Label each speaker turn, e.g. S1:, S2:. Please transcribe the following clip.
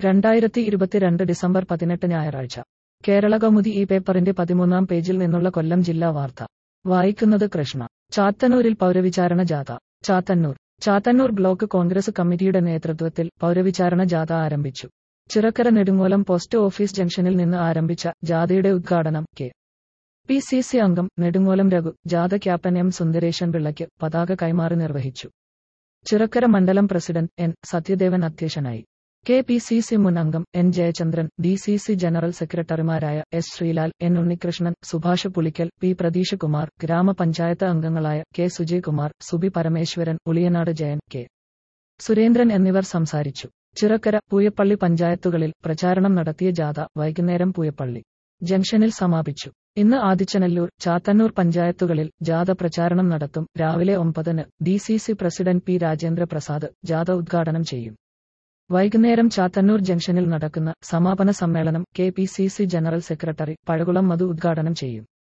S1: രണ്ടായിരത്തി ഇരുപത്തിരണ്ട് ഡിസംബർ പതിനെട്ട് ഞായറാഴ്ച കേരള കൗമുദി ഈ പേപ്പറിന്റെ പതിമൂന്നാം പേജിൽ നിന്നുള്ള കൊല്ലം ജില്ലാ വാർത്ത വായിക്കുന്നത് കൃഷ്ണ ചാത്തന്നൂരിൽ പൗരവിചാരണ ജാഥ ചാത്തന്നൂർ ചാത്തന്നൂർ ബ്ലോക്ക് കോൺഗ്രസ് കമ്മിറ്റിയുടെ നേതൃത്വത്തിൽ പൗരവിചാരണ ജാഥ ആരംഭിച്ചു ചിറക്കര നെടുങ്ങോലം പോസ്റ്റ് ഓഫീസ് ജംഗ്ഷനിൽ നിന്ന് ആരംഭിച്ച ജാഥയുടെ ഉദ്ഘാടനം കെ പി സി സി അംഗം നെടുങ്ങോലം രഘു ജാഥ ക്യാപ്റ്റൻ എം സുന്ദരേശൻ പിള്ളയ്ക്ക് പതാക കൈമാറി നിർവഹിച്ചു ചിറക്കര മണ്ഡലം പ്രസിഡന്റ് എൻ സത്യദേവൻ അധ്യക്ഷനായി കെ പി സി സി മുൻ അംഗം N Jayachandran D C C general സെക്രട്ടറിമാരായ S Sreelal N Unnikrishnan Subhash Pulickal P Pratheesh Kumar ഗ്രാമപഞ്ചായത്ത് അംഗങ്ങളായ കെ സുജയ് കുമാർ സുബി പരമേശ്വരൻ ഉളിയനാട് ജയൻ കെ സുരേന്ദ്രൻ എന്നിവർ സംസാരിച്ചു ചിറക്കര പൂയപ്പള്ളി പഞ്ചായത്തുകളിൽ പ്രചാരണം നടത്തിയ ജാഥ വൈകുന്നേരം പൂയപ്പള്ളി ജംഗ്ഷനിൽ സമാപിച്ചു ഇന്ന് ആദിച്ചനല്ലൂർ ചാത്തന്നൂർ പഞ്ചായത്തുകളിൽ ജാഥ പ്രചാരണം നടത്തും രാവിലെ ഒമ്പതിന് D C C president P Rajendra Prasad ജാഥ ഉദ്ഘാടനം ചെയ്യും വൈകുന്നേരം ചാത്തന്നൂർ ജംഗ്ഷനിൽ നടക്കുന്ന സമാപന സമ്മേളനം K P C C general secretary Pazhakulam Madhu ഉദ്ഘാടനം ചെയ്യും